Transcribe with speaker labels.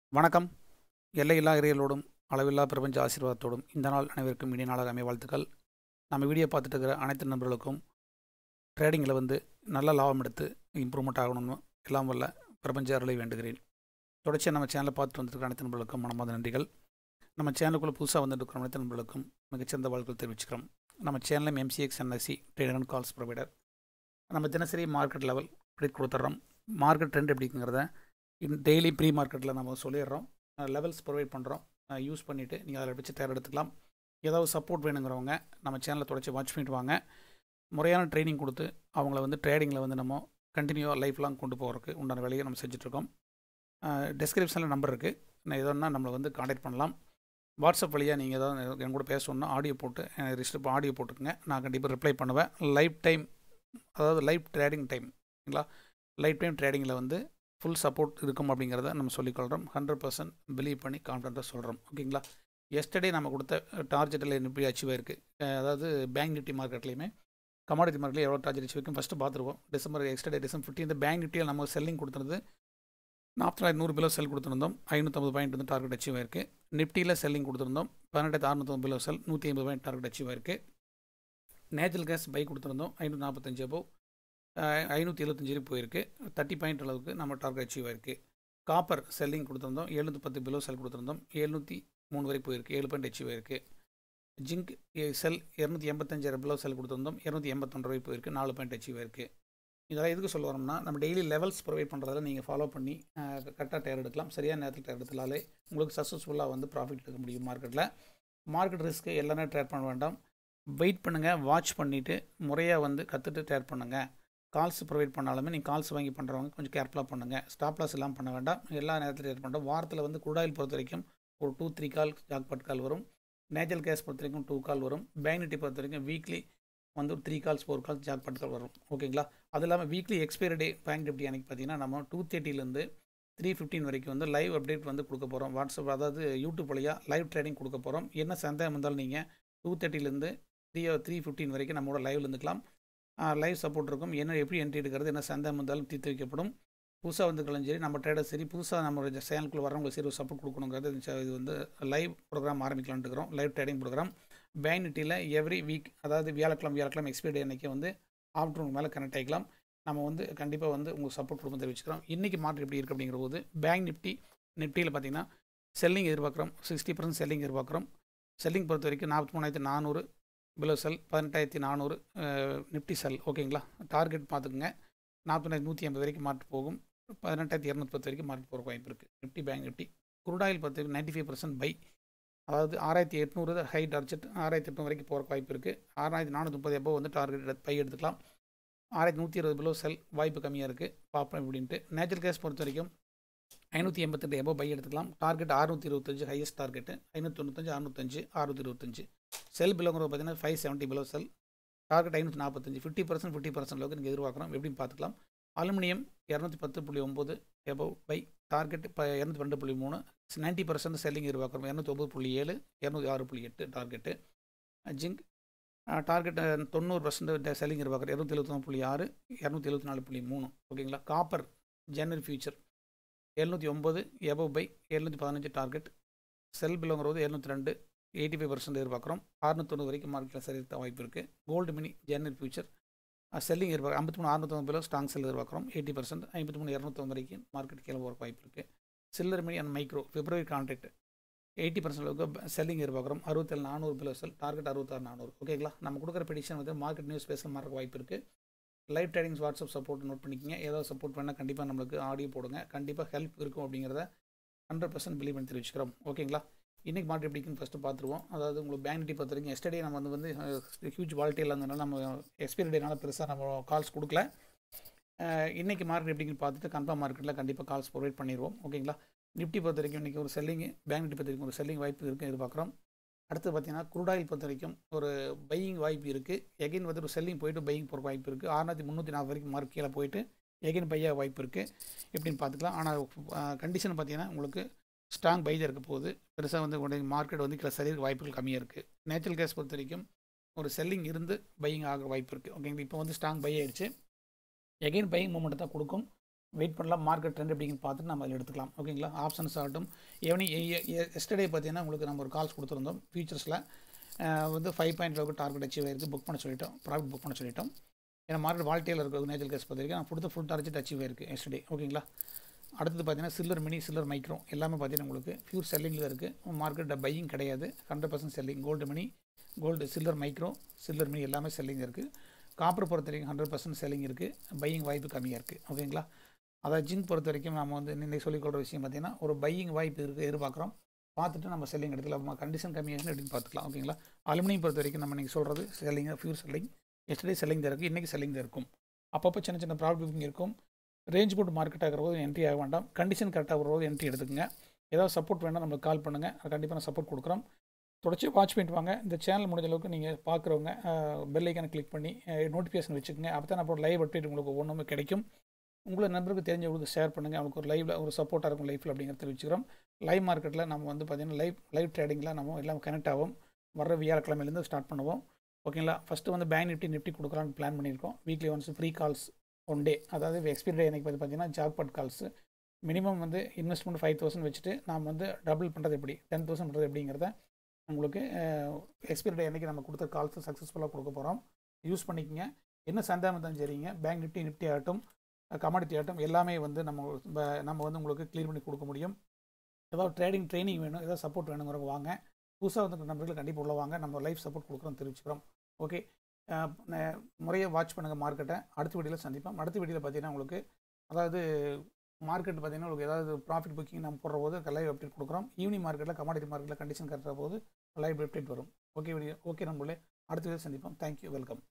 Speaker 1: வணக்கம் எல்லையில்லா இறையலோடும் அளவில்லா பிரபஞ்ச ஆசீர்வாதத்தோடும் இந்த நாள் அனைவருக்கும் இனிய நாளாக அமைய வாழ்த்துக்கள் நம்ம வீடியோ பார்த்துட்டு இருக்கிற அனைத்து நண்பர்களுக்கும் ட்ரேடிங்கில் வந்து நல்ல லாபம் எடுத்து இம்ப்ரூவ்மெண்ட் ஆகணும்னு எல்லாம் வல்ல பிரபஞ்ச அருளை வேண்டுகிறேன் தொடர்ச்சியாக நம்ம சேனலை பார்த்துட்டு வந்துருக்கிற அனைத்து நண்பர்களுக்கும் மனமார்ந்த நன்றிகள் நம்ம சேனலுக்குள்ளே புதுசாக வந்துட்டு இருக்கிற அனைத்து நண்பர்களுக்கும் மிகச்சிறந்த வாழ்க்கை தெரிவிச்சுக்கிறோம் நம்ம சேனலும் MCX NSC trade and calls provider நம்ம தினசரி மார்க்கெட் லெவல் ப்ரிடிக் கொடுத்துட்றோம் மார்க்கெட் ட்ரெண்ட் எப்படிங்கிறத டெய்லி ப்ரீ மார்க்கெட்டில் நம்ம சொல்லிடுறோம் லெவல்ஸ் ப்ரொவைட் பண்ணுறோம் யூஸ் பண்ணிவிட்டு நீங்கள் அதில் வச்சு தேர் எடுத்துக்கலாம் ஏதாவது சப்போர்ட் வேணுங்கிறவங்க நம்ம சேனலை தொடச்சி வாட்ச் பண்ணிட்டு வாங்க முறையான ட்ரைனிங் கொடுத்து அவங்கள வந்து ட்ரேடிங்கில் வந்து நம்ம கண்டினியூவாக லைஃப் லாங் கொண்டு போகிறதுக்கு உண்டான வேலையை நம்ம செஞ்சுட்ருக்கோம் டெஸ்கிரிப்ஷனில் நம்பர் இருக்குது நான் எதோன்னா நம்மளை வந்து காண்டாக்ட் பண்ணலாம் வாட்ஸ்அப் வழியாக நீங்கள் ஏதாவது என் கூட பேசணுன்னா ஆடியோ போட்டு ரிஸ்ட் ஆடியோ போட்டுக்கோங்க நான் கண்டிப்பாக ரிப்ளை பண்ணுவேன் லைஃப் டைம் அதாவது லைவ் ட்ரேடிங் டைம் ஓகேங்களா லைஃப் டைம் ட்ரேடிங்கில் வந்து ஃபுல் சப்போர்ட் இருக்கும் அப்படிங்கிறத நம்ம சொல்லிக்கொள்கிறோம் ஹண்ட்ரட் பர்சன்ட் பிலீவ் பண்ணி கான்ஃபிடண்ட்டாக சொல்கிறோம் ஓகேங்களா எஸ்டர்டே நம்ம கொடுத்த டார்கெட்டில் எப்படி அச்சீவ் ஆயிருக்கு அதாவது பேங்க் நிஃப்டி மார்க்கெட்லேயுமே கமாடிட்டி மார்க்கெட்டில் எவ்வளோ டார்கெட் அச்சீவ் இருக்கும் ஃபஸ்ட்டு பார்த்துருவோம் December yesterday December fifteen bank நிஃப்டியில் நம்ம செல்லிங் கொடுத்துருந்தது நாற்பதாயிரம் நூறு பிலோ செல் கொடுத்துருந்தோம் ஐநூற்றம்பது பாயிண்ட் வந்து டார்கெட் அச்சீவ் ஆயிருக்கு நிஃப்டியில் செல்லிங் கொடுத்துருந்தோம் பதினெட்டாயிரத்து அறுநூற்றம்பது பிலோ செல் நூற்றி ஐம்பது பாயிண்ட் டார்கெட் அச்சீவ் ஆயிருக்கு நேச்சுரல் கேஸ் பை கொடுத்துருந்தோம் ஐநூற்றி நாற்பத்தஞ்சு அபோவ் ஐநூற்றி எழுபத்தஞ்சு போயிருக்கு தேர்ட்டி பாயிண்ட் அளவுக்கு நம்ம டார்கெட் அச்சீவ் ஆயிருக்கு காப்பர் செல்லிங் கொடுத்துருந்தோம் எழுநூற்றி பத்து பிலோ செல் கொடுத்துருந்தோம் எழுநூற்றி மூணு வரை போயிருக்கு ஏழு பாயிண்ட் அச்சீவ் ஆயிருக்கு ஜிங்க் செல் இரநூத்தி எண்பத்தஞ்சாயிரம் பிலோ செல் கொடுத்துருந்தோம் இரநூத்தி எண்பத்தொன்று ரூபாய் போயிருக்கு நாலு பாயிண்ட் அச்சீவ் ஆயிருக்கு இதெல்லாம் எதுக்கு சொல்ல வரோம்னா நம்ம டெய்லி லெவல்ஸ் ப்ரொவைட் பண்ணுறதில் நீங்கள் ஃபாலோ பண்ணி கரெக்டாக டயர் எடுக்கலாம் சரியான நேரத்தில் டயர் எடுத்தாலே உங்களுக்கு சக்ஸஸ்ஃபுல்லாக வந்து ப்ராஃபிட் எடுக்க முடியும் மார்க்கெட்டில் மார்க்கெட் ரிஸ்க்கு எல்லாமே ட்ரேட் பண்ண வேண்டாம் வெயிட் பண்ணுங்கள் வாட்ச் பண்ணிவிட்டு முறையாக வந்து கற்றுட்டு ட்ரேட் பண்ணுங்கள் கால்ஸ் ப்ரொவைட் பண்ணாலுமே நீங்கள் கால்ஸ் வாங்கி பண்ணுறவங்க கொஞ்சம் கேர்ஃபுல்லாக பண்ணுங்கள் ஸ்டாப் லாஸ் எல்லாம் பண்ண வேண்டாம் எல்லா நேரத்திலும் ட்ரேட் பண்ணுறோம் வாரத்தில் வந்து குடாயில் பொறுத்த வரைக்கும் ஒரு two three call jackpot call வரும் நேச்சுரல் கேஸ் பொறுத்த வரைக்கும் டூ கால் வரும் பேங்க் நிஃப்டி பொறுத்த வரைக்கும் வீக்லி வந்து ஒரு three calls four calls jackpot call வரும் ஓகேங்களா அது இல்லாமல் weekly expiry day bank Nifty அன்றைக்கி பார்த்தீங்கன்னா நம்ம டூ தேர்ட்டிலேருந்து த்ரீ ஃபிஃப்டின் வரைக்கும் வந்து லைவ் அப்டேட் வந்து கொடுக்க போகிறோம் வாட்ஸ்அப் அதாவது யூடியூப் வழியாக லைவ் ட்ரேடிங் கொடுக்க போகிறோம் என்ன சந்தேகம் இருந்தாலும் நீங்கள் டூ தேர்ட்டிலேருந்து த்ரீ த்ரீ ஃபிஃப்டின் வரைக்கும் நம்மளோட லைவில் இருந்துக்கலாம் லைவ் சப்போர்ட் இருக்கும் என்ன எப்படி என்ட்ரி எடுக்கிறது என்ன சந்தேகம் இருந்தாலும் தீர்த்து வைக்கப்படும் புதுசாக வந்துக்கலாம் சரி நம்ம ட்ரேடர் சரி புதுசாக நம்ம சேனலுக்குள்ள வரவங்களுக்கு சரி சப்போர்ட் கொடுக்கணுங்கிறது இது வந்து லைவ் ப்ரோக்ராம் ஆரம்பிக்கலாம்னு இருக்கிறோம் லைவ் ட்ரேடிங் ப்ரோக்ராம் பேங்க் நிட்டியில் எவ்ரி வீக் அதாவது வியாழக்கிழமை வியாழக்கிழமை எக்ஸ்பைரி அன்றைக்கி வந்து ஆஃப்டர்நூன் மேலே கனெக்ட் ஆகிக்கலாம் நம்ம வந்து கண்டிப்பாக வந்து உங்களுக்கு சப்போர்ட் கொடுக்க தெரிவிச்சுக்கிறோம் இன்றைக்கி மார்க்கெட் எப்படி இருக்குது அப்படிங்கிற போது பேங்க் நிஃப்டி நிஃப்டியில் பார்த்தீங்கன்னா செல்லிங் எதிர்பார்க்குறோம் சிக்ஸ்டி பர்சன்ட் செல்லிங் எதிர்பார்க்குறோம் செல்லிங் பொறுத்த வரைக்கும் நாற்பத்தி மூணாயிரத்தி நானூறு பிலோ செல் பதினெட்டாயிரத்தி நானூறு நிஃப்டி செல் ஓகேங்களா டார்கெட் பார்த்துக்குங்க நாற்பதாயிரத்தி நூற்றி ஐம்பது வரைக்கும் மார்க் போகும் பதினெட்டாயிரத்தி இரநூத்தி பத்து வரைக்கும் மார்க் போகிற வாய்ப்பு இருக்குது நிஃப்டி பேங்க் நிஃப்டி குருடாயில் பொறுத்த வரைக்கும் நைன்ட்டி ஃபைவ் பர்சன்ட் பை அதாவது ஆறாயிரத்தி எட்நூறு ஹை டார்ஜெட் ஆறாயிரத்தி எட்நூறு வரைக்கும் போகிற வாய்ப்பு இருக்குது ஆறாயிரத்தி நானூற்றி முப்பது எப்போ வந்து டார்கெட் பை எடுத்துக்கலாம் ஆறாயிரத்தி நூற்றி இருபது பிலோ செல் வாய்ப்பு கம்மியாக இருக்குது பார்ப்போம் அப்படின்ட்டு நேச்சுரல் கேஸ் பொறுத்த வரைக்கும் ஐநூற்றி எண்பத்தெட்டு எபோ பை எடுத்துக்கலாம் டார்கெட் அறுநூற்றி இருபத்தஞ்சு ஹையஸ்ட் டார்கெட்டு ஐநூற்றி தொண்ணூத்தஞ்சு அறுநூத்தஞ்சு அறுநூற்றி இருபத்தஞ்சு செல் பிலோங்கிறது பார்த்தீங்கன்னா five seventy below sell target ஐநூற்றி நாற்பத்தஞ்சு ஃபிஃப்டி பர்சன்ட் ஃபிஃப்டி பர்சன்ட் அளவுக்கு நீங்கள் எதிர்பார்க்குறோம் எப்படின்னு பார்த்துக்கலாம் அலுமினியம் இரநூத்தி பத்து புள்ளி ஒம்பது எபோ பை டார்கெட் இப்போ இரநூத்தி ரெண்டு புள்ளி மூணு நைன்ட்டி பர்சன்ட் செல்லிங் எதிர்பார்க்குறோம் இரநூத்தி ஒம்பது புள்ளி ஏழு இரநூத்தி ஆறு புள்ளி எட்டு டார்கெட்டு ஜிங்க் டார்கெட் தொண்ணூறு பர்சன்ட் செல்லிங் எதிர்பார்க்குறோம் இரநூத்தி எழுபத்தொன்று புள்ளி ஆறு இரநூத்தி எழுபத்தி நாலு புள்ளி மூணு ஓகேங்களா காப்பர் ஜெனரல் ஃபியூச்சர் எழுநூற்றி ஒம்பது எபோ பை எழுநூற்றி பதினஞ்சு டார்கெட் செல் பிலோங்கிறது எழுநூற்றி ரெண்டு எயிட்டி ஃபைவ் பர்சன்ட் எதிர்பார்க்குறோம் அறுநூத்தொன்று வரைக்கும் மார்க்கெட்டில் சரி வாய்ப்பு இருக்குது gold mini general future selling எதிர்பார்க்க ஐம்பத்தி மூணு அறுநூத்தொம்பது பிலோ ஸ்ட்ராங் செல் எதிர்பார்க்குறோம் எயிட்டி பர்சன்ட் ஐம்பத்தி மூணு இரநூத்தொம்பது வரைக்கும் மார்க்கெட் கீழே போகிற வாய்ப்பு இருக்குது silver mini and micro February contract eighty percent அளவுக்கு செல்லிங் எதிர்பார்க்குறோம் அறுபத்தேழு நானூறு பிலோ செல் டார்கெட் அறுபத்தாறு நானூறு ஓகேங்களா நம்ம கொடுக்குற ப்ரெடிஷன் வந்து மார்க்கெட் நியூஸ் பேச மார்க்க வாய்ப்பு இருக்குது live tradings WhatsApp support note பண்ணிக்கிங்க ஏதாவது சப்போர்ட் பண்ணால் கண்டிப்பாக நம்மளுக்கு ஆடியோ போடுங்க கண்டிப்பாக ஹெல்ப் இருக்கும் அப்படிங்கிறத ஹண்ட்ரட் பர்சன்ட் பிலீவ் பண்ணி தெரிவிச்சுக்கிறோம் ஓகேங்களா இன்றைக்கி மார்க்கெட் எப்படின்னு ஃபஸ்ட்டு பார்த்துருவோம் அதாவது உங்களுக்கு பேங்க் நிட்டி பொறுத்த வரைக்கும் எஸ்டர்டே நம்ம வந்து வந்து ஹியூஜ் வால்ட்டியில் இருந்ததுனால நம்ம எக்ஸ்பைரி டேனால பெருசாக நம்ம கால்ஸ் கொடுக்கல இன்றைக்கி மார்க்கெட் எப்படின்னு பார்த்துட்டு கன்ஃபார்ம் மார்க்கெட்டில் கண்டிப்பாக கால்ஸ் ப்ரொவைட் பண்ணிடுவோம் ஓகேங்களா நிஃப்டி பொறுத்த வரைக்கும் இன்றைக்கி ஒரு செல்லிங் பேங்க் நிஃப்டி பொறுத்த வரைக்கும் ஒரு செல்லிங் வாய்ப்பு இருக்குது எதிர்பார்க்குறோம் அடுத்து பார்த்தீங்கன்னா குரூடாயில் பொறுத்த வரைக்கும் ஒரு பையிங் வாய்ப்பு இருக்குது எகைன் வந்து ஒரு செல்லிங் போயிட்டு பையிங் போகிற வாய்ப்பு இருக்குது ஆறாயிரத்தி முந்நூற்றி நாற்பது வரைக்கும் மார்க் கீழே போயிட்டு எகைன் பையாக வாய்ப்பு இருக்குது எப்படின்னு பார்த்துக்கலாம் ஆனால் கண்டிஷன் பார்த்தீங்கன்னா உங்களுக்கு ஸ்ட்ராங் பைஜ் இருக்க போகுது பெருசாக வந்து உடனே மார்க்கெட் வந்து கீழே சரி வாய்ப்புகள் கம்மியாக இருக்குது நேச்சுரல் கேஸ் பொறுத்த வரைக்கும் ஒரு செல்லிங் இருந்து பையிங் ஆக வாய்ப்பு இருக்குது ஓகேங்களா இப்போ வந்து ஸ்ட்ராங் பை ஆயிடுச்சு எகைன் பையிங் மூமெண்ட் தான் கொடுக்கும் வெயிட் பண்ணலாம் மார்க்கெட் ட்ரெண்ட் எப்படின்னு பார்த்துட்டு நம்ம அதில் எடுத்துக்கலாம் ஓகேங்களா ஆப்ஷன்ஸ் ஆகட்டும் ஈவினிங் எஸ்டர்டே பார்த்தீங்கன்னா உங்களுக்கு நம்ம ஒரு கால்ஸ் கொடுத்துருந்தோம் ஃபியூச்சர்ஸில் வந்து five point five target achieve ஆயிருக்கு புக் பண்ண சொல்லிட்டோம் ப்ராஃபிட் புக் பண்ண சொல்லிட்டோம் ஏன்னா மார்க்கெட் வால்ட்டியில் இருக்க நேச்சல் கேஸ் பார்த்திருக்கேன் நான் கொடுத்த ஃபுல் டார்கெட் அச்சீவ் ஆயிருக்கு எஸ்டர்டே ஓகேங்களா அடுத்தது பார்த்தீங்கன்னா சில்லர் மினி சில்லர் மைக்ரோ எல்லாமே பார்த்தீங்கன்னா உங்களுக்கு ஃபியூர் செல்லிங்கில் இருக்குது மார்க்கெட் பையிங் கிடையாது hundred percent selling gold mini gold silver micro silver mini எல்லாமே செல்லிங் இருக்குது காப்பர் பொறுத்த வரைக்கும் ஹண்ட்ரட் பர்சன்ட் செல்லிங் இருக்குது பையிங் வாய்ப்பு கம்மியாக இருக்குது ஓகேங்களா அதாவது ஜிங்க் பொறுத்த வரைக்கும் நம்ம வந்து இன்னைக்கு சொல்லிக்கொள்கிற விஷயம் பார்த்தீங்கன்னா ஒரு பையிங் வாய்ப்பு இருக்குது எதிர்பார்க்குறோம் பார்த்துட்டு நம்ம செல்லிங் எடுத்துக்கலாம் கண்டிஷன் கம்மியாக எப்படின்னு பார்த்துக்கலாம் ஓகேங்களா அலுமினியம் பொறுத்த வரைக்கும் நம்ம நீங்கள் சொல்கிறது selling pure selling yesterday selling தான் இருக்குது இன்றைக்கி செல்லிங் தான் இருக்கும் அப்பப்போ சின்ன சின்ன ப்ராப்ளம் புக்கிங் இருக்கும் ரேஞ்ச் போட்டு மார்க்கெட் ஆகிற போது என்ட்ரி ஆக வேண்டாம் கண்டிஷன் கரெக்டாக வரும்போது என்ட்ரி எடுத்துக்கங்க ஏதாவது சப்போர்ட் வேணால் நம்மளுக்கு கால் பண்ணுங்கள் கண்டிப்பாக நான் சப்போர்ட் கொடுக்குறோம் தொடர்ச்சி வாட்ச் பண்ணிட்டு வாங்க இந்த சேனல் முடிஞ்ச அளவுக்கு நீங்கள் பார்க்குறவங்க பெல் ஐக்கானை கிளிக் பண்ணி நோட்டிஃபிகேஷன் வச்சுக்கோங்க அப்போ தான் நான் லைவ் அப்டேட் உங்களுக்கு ஒன்றுமே கிடைக்கும் உங்களை நண்பருக்கு தெரிஞ்சவங்களுக்கு ஷேர் பண்ணுங்கள் அவங்களுக்கு ஒரு லைவில் ஒரு சப்போர்ட்டாக இருக்கும் லைஃப்பில் அப்படிங்கிறத வச்சுக்கிறோம் லைவ் மார்க்கெட்டில் நம்ம வந்து பார்த்திங்கன்னா லைவ் லைவ் ட்ரேடிங்கில் நம்ம எல்லாம் கனெக்ட் ஆகும் வர வியாழக்கிழமையிலேருந்து ஸ்டார்ட் பண்ணுவோம் ஓகேங்களா ஃபஸ்ட்டு வந்து பேங்க் நிஃப்டி நிஃப்டி கொடுக்கலான்னு பிளான் பண்ணியிருக்கோம் weekly once free calls one day அதாவது எக்ஸ்பீரி டே எனக்கு வந்து பார்த்தீங்கன்னா ஜாக்பாட் கால்ஸ் மினிமம் வந்து இன்வெஸ்ட்மெண்ட் ஃபைவ் தௌசண்ட் வச்சுட்டு நாம் வந்து டபுள் பண்ணுறது எப்படி டென் தௌசண்ட் பண்ணுறது எப்படிங்கிறத உங்களுக்கு எக்ஸ்பீரி டே அன்றைக்கி நம்ம கொடுத்த கால்ஸ் சக்ஸஸ்ஃபுல்லாக கொடுக்க போகிறோம் யூஸ் பண்ணிக்கங்க என்ன சந்தேகம் இருந்தாலும் சரிங்க பேங்க் நிஃப்டி நிஃப்டி ஆகட்டும் கமாடிட்டி ஆகட்டும் எல்லாமே வந்து நம்ம நம்ம வந்து உங்களுக்கு க்ளியர் பண்ணி கொடுக்க முடியும் ஏதாவது ட்ரேடிங் ட்ரைனிங் வேணும் ஏதாவது சப்போர்ட் வேணுங்கிறவங்க வாங்க புதுசாக வந்து நம்பர்கள் கண்டிப்பாக உள்ள வாங்க நம்ம லைஃப் சப்போர்ட் கொடுக்குறோம் தெரிவிச்சுக்கிறோம் ஓகே முறையாக வாட்ச் பண்ணுங்கள் மார்க்கெட்டை அடுத்த வீடியோவில் சந்திப்போம் அடுத்த வீடியோவில் பார்த்தீங்கன்னா உங்களுக்கு அதாவது மார்க்கெட் பார்த்தீங்கன்னா உங்களுக்கு ஏதாவது ப்ராஃபிட் புக்கிங் நம்ம போடுற போது லைவ் அப்டேட் கொடுக்குறோம் ஈவினிங் மார்க்கெட்டில் கமாடிட்டி மார்க்கெட்டில் கண்டிஷன் கட்டுற போது லைவ் அப்டேட் வரும் ஓகே வீடியோ ஓகே நம்மளே அடுத்த வீடியோ சந்திப்போம் தேங்க்யூ வெல்கம்